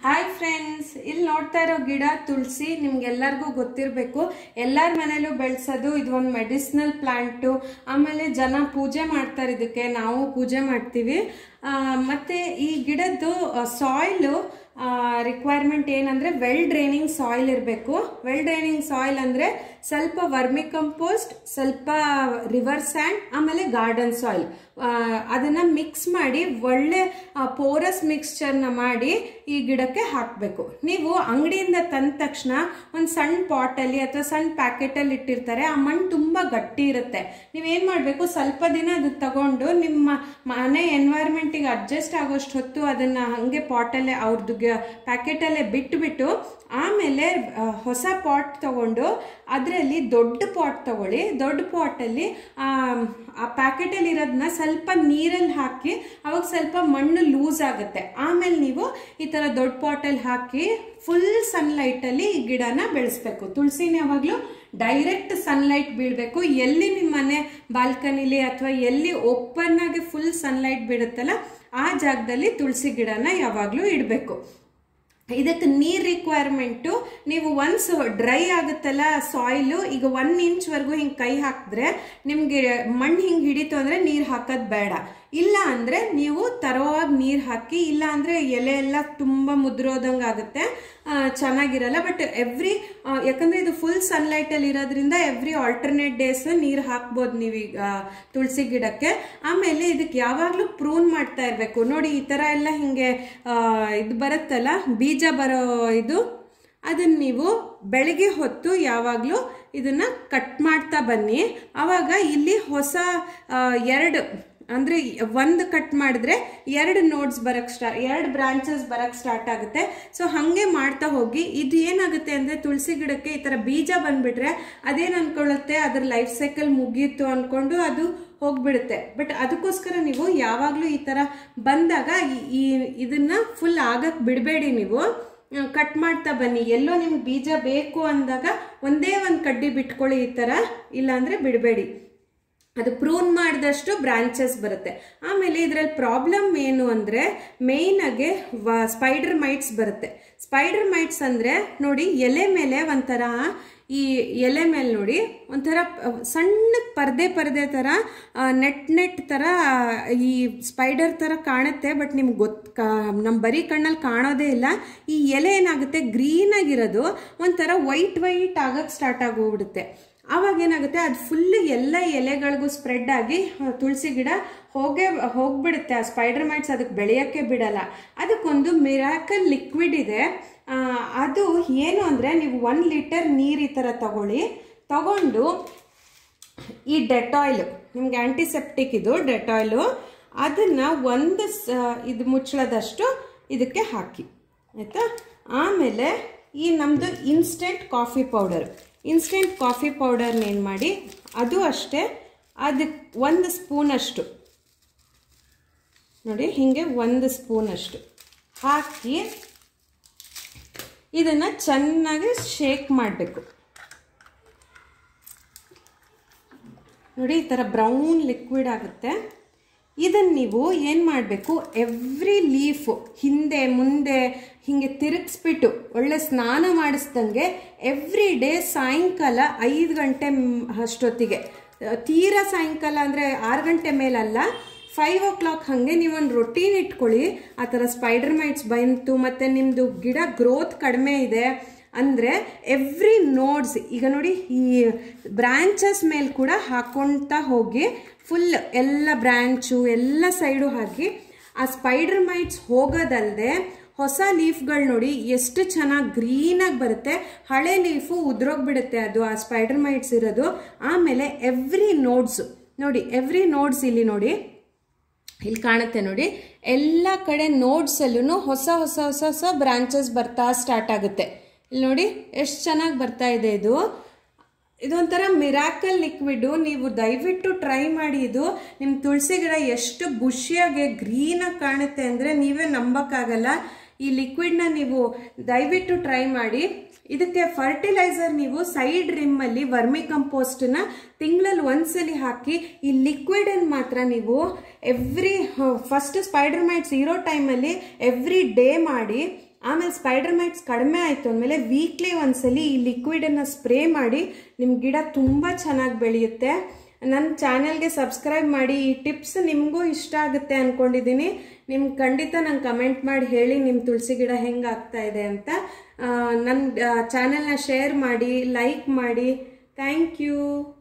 hi friends ಇಲ್ಲಿ ನೋಡ್ತಾ ಇರೋ ಗಿಡ ತುಳಸಿ ನಿಮ್ಗೆಲ್ಲರಿಗೂ ಗೊತ್ತಿರಬೇಕು ಎಲ್ಲರ ಮನೇಲೂ ಬೆಳೆಸೋದು ಇದು ಒಂದು ಮೆಡಿಸಿನಲ್ ಪ್ಲಾಂಟು ಆಮೇಲೆ ಜನ ಪೂಜೆ ಮಾಡ್ತಾರೆ ಇದಕ್ಕೆ ನಾವು ಪೂಜೆ ಮಾಡ್ತೀವಿ ಆ, ಮತ್ತೆ ಈ ಗಿಡದ್ದು ಸಾಯಿಲು ರಿಕ್ವೈರ್ಮೆಂಟ್ ಏನಂದ್ರೆ ವೆಲ್ ಡ್ರೈನಿಂಗ್ ಸಾಯಿಲ್ ಇರಬೇಕು ವೆಲ್ ಡ್ರೈನಿಂಗ್ ಸಾಯಿಲ್ ಅಂದ್ರೆ ಸ್ವಲ್ಪ ವರ್ಮಿ ಕಂಪೋಸ್ಟ್ ಸ್ವಲ್ಪ ರಿವರ್ ಸ್ಯಾಂಡ್ ಆಮೇಲೆ ಗಾರ್ಡನ್ ಸಾಯಿಲ್ ಅದನ್ನ ಮಿಕ್ಸ್ ಮಾಡಿ ಒಳ್ಳೆ ಪೋರಸ್ ಮಿಕ್ಸ್ಚರ್ನ ಮಾಡಿ ಈ ಗಿಡಕ್ಕೆ ಹಾಕಬೇಕು ನೀವು ಅಂಗಡಿಯಿಂದ ತಂದ ತಕ್ಷಣ ಒಂದು ಸಣ್ಣ ಪಾಟಲ್ಲಿ ಅಥವಾ ಸಣ್ಣ ಪ್ಯಾಕೆಟಲ್ಲಿ ಇಟ್ಟಿರ್ತಾರೆ ಆ ಮಣ್ಣು ತುಂಬ ಗಟ್ಟಿ ಇರುತ್ತೆ ನೀವೇನು ಮಾಡಬೇಕು ಸ್ವಲ್ಪ ದಿನ ಅದು ತಗೊಂಡು ನಿಮ್ಮ ಮನೆ ಎನ್ವೈರ್ಮೆಂಟಿಗೆ ಅಡ್ಜಸ್ಟ್ ಆಗೋಷ್ಟು ಹೊತ್ತು ಅದನ್ನು ಹಾಗೆ ಪಾಟಲ್ಲೇ ಅವ್ರದ್ದು ಪ್ಯಾಕೆಟಲ್ಲೇ ಬಿಟ್ಬಿಟ್ಟು ಆಮೇಲೆ ಆ, ಹೊಸ ಪಾಟ್ ತಗೊಂಡು ಅದರಲ್ಲಿ ದೊಡ್ಡ ಪಾಟ್ ತಗೊಳ್ಳಿ ದೊಡ್ಡ ಪಾಟಲ್ಲಿ ಆ ಪ್ಯಾಕೆಟಲ್ಲಿ ಇರೋದನ್ನ ಸ್ವಲ್ಪ ನೀರಲ್ಲಿ ಹಾಕಿ ಅವಾಗ ಸ್ವಲ್ಪ ಮಣ್ಣು ಲೂಸ್ ಆಗುತ್ತೆ ಆಮೇಲೆ ನೀವು ಈ ಥರ ದೊಡ್ಡ ಪಾಟಲ್ಲಿ ಹಾಕಿ ಫುಲ್ ಸನ್ಲೈಟಲ್ಲಿ ಈ ಗಿಡನ ಬೆಳೆಸ್ಬೇಕು ತುಳಸಿನ ಯಾವಾಗಲೂ ಡೈರೆಕ್ಟ್ ಸನ್ಲೈಟ್ ಬೀಳಬೇಕು ಎಲ್ಲಿ ನಿಮ್ಮ ಮನೆ ಬಾಲ್ಕನಿಲಿ ಅಥವಾ ಎಲ್ಲಿ ಓಪನ್ ಆಗಿ ಫುಲ್ ಸನ್ಲೈಟ್ ಬೀಳುತ್ತಲ್ಲ ಆ ಜಾಗದಲ್ಲಿ ತುಳಸಿ ಗಿಡನ ಯಾವಾಗಲೂ ಇಡಬೇಕು ಇದಕ್ಕೆ ನೀರ್ ರಿಕ್ವೈರ್ಮೆಂಟು ನೀವು ಒನ್ಸ್ ಡ್ರೈ ಆಗುತ್ತಲ್ಲ ಸಾಯಿಲು ಈಗ ಒನ್ ಇಂಚ್ವರೆಗೂ ಹಿಂಗೆ ಕೈ ಹಾಕಿದ್ರೆ ನಿಮಗೆ ಮಣ್ಣು ಹಿಂಗೆ ಹಿಡಿತು ಅಂದರೆ ನೀರು ಹಾಕೋದು ಬೇಡ ಇಲ್ಲ ಅಂದರೆ ನೀವು ತರೋವಾಗಿ ನೀರು ಹಾಕಿ ಇಲ್ಲ ಅಂದರೆ ಎಲೆ ಎಲ್ಲ ತುಂಬ ಮುದ್ರೋದಂಗೆ ಆಗುತ್ತೆ ಆ, ಚೆನ್ನಾಗಿರಲ್ಲ ಬಟ್ ಎವ್ರಿ ಯಾಕಂದರೆ ಇದು ಫುಲ್ ಸನ್ಲೈಟಲ್ಲಿ ಇರೋದ್ರಿಂದ ಎವ್ರಿ ಆಲ್ಟರ್ನೇಟ್ ಡೇಸ್ ನೀರು ಹಾಕ್ಬೋದು ನೀವೀಗ ತುಳಸಿ ಗಿಡಕ್ಕೆ ಆಮೇಲೆ ಇದಕ್ಕೆ ಯಾವಾಗಲೂ ಪ್ರೂನ್ ಮಾಡ್ತಾ ಇರಬೇಕು ನೋಡಿ ಈ ಥರ ಎಲ್ಲ ಹಿಂಗೆ ಆ, ಇದು ಬರುತ್ತಲ್ಲ ಬೀಜ ಬರೋ ಇದು ಅದನ್ನ ನೀವು ಬೆಳಗ್ಗೆ ಹೊತ್ತು ಯಾವಾಗಲೂ ಇದನ್ನ ಕಟ್ ಮಾಡ್ತಾ ಬನ್ನಿ ಆವಾಗ ಇಲ್ಲಿ ಹೊಸ ಆ, ಎರಡು ಅಂದರೆ ಒಂದು ಕಟ್ ಮಾಡಿದ್ರೆ ಎರಡು ನೋಟ್ಸ್ ಬರಕ್ಕೆ ಸ್ಟಾರ್ಟ್ ಎರಡು ಬ್ರಾಂಚಸ್ ಬರಕ್ಕೆ ಸ್ಟಾರ್ಟ್ ಆಗುತ್ತೆ ಸೊ ಹಾಗೆ ಮಾಡ್ತಾ ಹೋಗಿ ಇದು ಏನಾಗುತ್ತೆ ಅಂದರೆ ತುಳಸಿ ಗಿಡಕ್ಕೆ ಈ ಥರ ಬೀಜ ಬಂದ್ಬಿಟ್ರೆ ಅದೇನು ಅನ್ಕೊಳ್ಳುತ್ತೆ ಅದ್ರ ಲೈಫ್ ಸೈಕಲ್ ಮುಗೀತು ಅಂದ್ಕೊಂಡು ಅದು ಹೋಗ್ಬಿಡುತ್ತೆ ಬಟ್ ಅದಕ್ಕೋಸ್ಕರ ನೀವು ಯಾವಾಗಲೂ ಈ ಥರ ಬಂದಾಗ ಈ- ಈ ಇದನ್ನ ಫುಲ್ ಆಗಕ್ಕೆ ಬಿಡಬೇಡಿ ನೀವು ಕಟ್ ಮಾಡ್ತಾ ಬನ್ನಿ ಎಲ್ಲೋ ನಿಮ್ಗೆ ಬೀಜ ಬೇಕು ಅಂದಾಗ ಒಂದೇ ಒಂದು ಕಡ್ಡಿ ಬಿಟ್ಕೊಳ್ಳಿ ಈ ಥರ ಇಲ್ಲಾಂದರೆ ಬಿಡಬೇಡಿ ಅದು ಪ್ರೂನ್ ಮಾಡಿದಷ್ಟು ಬ್ರಾಂಚಸ್ ಬರುತ್ತೆ ಆಮೇಲೆ ಇದರಲ್ಲಿ ಪ್ರಾಬ್ಲಮ್ ಏನು ಅಂದರೆ ಮೇಯ್ನಾಗೆ ಸ್ಪೈಡರ್ ಮೈಟ್ಸ್ ಬರುತ್ತೆ ಸ್ಪೈಡರ್ ಮೈಟ್ಸ್ ಅಂದರೆ ನೋಡಿ ಎಲೆ ಮೇಲೆ ಒಂಥರ ಈ ಎಲೆ ಮೇಲೆ ನೋಡಿ ಒಂಥರ ಸಣ್ಣ ಪರ್ದೆ ಪರ್ದೆ ಥರ ನೆಟ್ ನೆಟ್ ಥರ ಈ ಸ್ಪೈಡರ್ ಥರ ಕಾಣುತ್ತೆ ಬಟ್ ನಿಮ್ಗೆ ಗೊತ್ತು ನಮ್ಮ ಬರೀ ಕಣ್ಣಲ್ಲಿ ಕಾಣೋದೇ ಇಲ್ಲ ಈ ಎಲೆ ಏನಾಗುತ್ತೆ ಗ್ರೀನ್ ಆಗಿರೋದು ಒಂಥರ ವೈಟ್ ವೈಟ್ ಆಗಕ್ಕೆ ಸ್ಟಾರ್ಟ್ ಆಗೋಗ್ಬಿಡುತ್ತೆ ಆವಾಗ ಏನಾಗುತ್ತೆ ಅದು ಫುಲ್ ಎಲ್ಲ ಎಲೆಗಳಿಗೂ ಸ್ಪ್ರೆಡ್ ಆಗಿ ಆ, ತುಳಸಿ ಗಿಡ ಹೋಗೇ ಹೋಗ್ಬಿಡುತ್ತೆ ಆ ಸ್ಪೈಡರ್ ಮೈಟ್ಸ್ ಅದಕ್ಕೆ ಬೆಳೆಯೋಕ್ಕೆ ಬಿಡಲ್ಲ ಅದಕ್ಕೊಂದು ಮಿರಾಕಲ್ ಲಿಕ್ವಿಡ್ ಇದೆ ಆ, ಅದು ಏನು ಅಂದರೆ ನೀವು ಒನ್ ಲೀಟರ್ ನೀರು ಈ ಥರ ತಗೊಳ್ಳಿ ತಗೊಂಡು ಈ ಡೆಟಾಯ್ಲು ನಿಮ್ಗೆ ಆ್ಯಂಟಿಸೆಪ್ಟಿಕ್ ಇದು ಡೆಟಾಯ್ಲು ಅದನ್ನು ಒಂದು ಸ ಇದು ಮುಚ್ಚಳದಷ್ಟು ಇದಕ್ಕೆ ಹಾಕಿ ಆಯಿತಾ ಆಮೇಲೆ ಈ ನಮ್ಮದು instant coffee powder instant coffee ಪೌಡರ್ನ ಏನು ಮಾಡಿ ಅದು ಅಷ್ಟೇ ಅದಕ್ಕೆ ಒಂದು ಸ್ಪೂನಷ್ಟು ನೋಡಿ ಹೀಗೆ ಒಂದು ಸ್ಪೂನಷ್ಟು ಹಾಕಿ ಇದನ್ನು ಚೆನ್ನಾಗಿ ಶೇಕ್ ಮಾಡಬೇಕು ನೋಡಿ ಈ ಥರ ಬ್ರೌನ್ ಲಿಕ್ವಿಡ್ ಆಗುತ್ತೆ ಇದನ್ನು ನೀವು ಏನು ಮಾಡಬೇಕು ಎವ್ರಿ ಲೀಫು ಹಿಂದೆ ಮುಂದೆ ಹೀಗೆ ತಿರುಗಿಸ್ಬಿಟ್ಟು ಒಳ್ಳೆ ಸ್ನಾನ ಮಾಡಿಸ್ದಂಗೆ ಎವ್ರಿ ಡೇ ಸಾಯಂಕಾಲ ಐದು ಗಂಟೆ ಮ್- ಅಷ್ಟೊತ್ತಿಗೆ ಅಹ್, ತೀರಾ ಸಾಯಂಕಾಲ ಅಂದರೆ ಆರು ಗಂಟೆ ಮೇಲಲ್ಲ ಫೈವ್ ಓ ಕ್ಲಾಕ್ ಹಾಗೆ ನೀವೊಂದು ರೊಟೀನ್ ಇಟ್ಕೊಳ್ಳಿ ಆ ಥರ ಸ್ಪೈಡರ್ ಮೈಟ್ಸ್ ಬಂತು ಮತ್ತು ನಿಮ್ಮದು ಗಿಡ ಗ್ರೋತ್ ಕಡಿಮೆ ಇದೆ ಅಂದರೆ ಎವ್ರಿ ನೋಡ್ಸ್ ಈಗ ನೋಡಿ ಈ ಬ್ರಾಂಚಸ್ ಮೇಲೆ ಕೂಡ ಹಾಕೊಳ್ತಾ ಹೋಗಿ ಫುಲ್ ಎಲ್ಲ ಬ್ರ್ಯಾಂಚು ಎಲ್ಲ ಸೈಡು ಹಾಕಿ ಆ ಸ್ಪೈಡರ್ ಮೈಟ್ಸ್ ಹೋಗೋದಲ್ಲದೆ ಹೊಸ ಲೀಫ್ಗಳು ನೋಡಿ ಎಷ್ಟು ಚೆನ್ನಾಗಿ ಗ್ರೀನಾಗಿ ಬರುತ್ತೆ ಹಳೆ ಲೀಫು ಉದ್ರೋಗ್ಬಿಡುತ್ತೆ ಅದು ಆ ಸ್ಪೈಡರ್ ಮೈಟ್ಸ್ ಇರೋದು ಆಮೇಲೆ ಎವ್ರಿ ನೋಡ್ಸು ನೋಡಿ ಎವ್ರಿ ನೋಡ್ಸ್ ಇಲ್ಲಿ ನೋಡಿ ಇಲ್ಲಿ ಕಾಣುತ್ತೆ ನೋಡಿ ಎಲ್ಲ ಕಡೆ ನೋಡ್ಸಲ್ಲೂ ಹೊಸ ಹೊಸ ಹೊಸ ಹೊಸ ಬ್ರಾಂಚಸ್ ಬರ್ತಾ ಸ್ಟಾರ್ಟ್ ಆಗುತ್ತೆ ಇಲ್ಲಿ ನೋಡಿ ಎಷ್ಟು ಚೆನ್ನಾಗಿ ಬರ್ತಾ ಇದೆ ಇದು ಇದೊಂಥರ ಮಿರಾಕಲ್ ಲಿಕ್ವಿಡು ನೀವು ದಯವಿಟ್ಟು ಟ್ರೈ ಮಾಡಿ ಇದು ನಿಮ್ಮ ತುಳಸಿ ಗಿಡ ಎಷ್ಟು ಬುಷಿಯಾಗಿ ಗ್ರೀನಾಗಿ ಕಾಣುತ್ತೆ ಅಂದರೆ ನೀವೇ ನಂಬಕ್ಕಾಗಲ್ಲ ಈ ಲಿಕ್ವಿಡ್ನ ನೀವು ದಯವಿಟ್ಟು ಟ್ರೈ ಮಾಡಿ ಇದಕ್ಕೆ ಫರ್ಟಿಲೈಸರ್ ನೀವು ಸೈಡ್ ರಿಮ್ಮಲ್ಲಿ ವರ್ಮಿ ಕಂಪೋಸ್ಟನ್ನ ತಿಂಗಳಲ್ಲಿ ಒಂದ್ಸಲಿ ಹಾಕಿ ಈ ಲಿಕ್ವಿಡ್ ಅನ್ನು ಮಾತ್ರ ನೀವು ಎವ್ರಿ ಫಸ್ಟ್ ಸ್ಪೈಡರ್ ಮೈಟ್ಸ್ ಇರೋ ಟೈಮಲ್ಲಿ ಎವ್ರಿ ಡೇ ಮಾಡಿ ಆಮೇಲೆ ಸ್ಪೈಡರ್ ಮೈಟ್ಸ್ ಕಡಿಮೆ ಆಯಿತು ಅಂದಮೇಲೆ ವೀಕ್ಲಿ ಒಂದ್ಸಲಿ ಈ ಲಿಕ್ವಿಡನ್ನು ಸ್ಪ್ರೇ ಮಾಡಿ ನಿಮ್ಮ ಗಿಡ ತುಂಬ ಚೆನ್ನಾಗಿ ಬೆಳೆಯುತ್ತೆ ನನ್ನ ಚಾನೆಲ್ಗೆ ಸಬ್ಸ್ಕ್ರೈಬ್ ಮಾಡಿ ಈ ಟಿಪ್ಸ್ ನಿಮಗೂ ಇಷ್ಟ ಆಗುತ್ತೆ ಅಂದ್ಕೊಂಡಿದ್ದೀನಿ ನಿಮ್ಗೆ ಖಂಡಿತ ನಂಗೆ ಕಮೆಂಟ್ ಮಾಡಿ ಹೇಳಿ ನಿಮ್ಮ ತುಳಸಿ ಗಿಡ ಹೆಂಗೆ ಆಗ್ತಾ ಇದೆ ಅಂತ ನನ್ನ ಚಾನೆಲ್ನ ಶೇರ್ ಮಾಡಿ ಲೈಕ್ ಮಾಡಿ ಥ್ಯಾಂಕ್ ಯು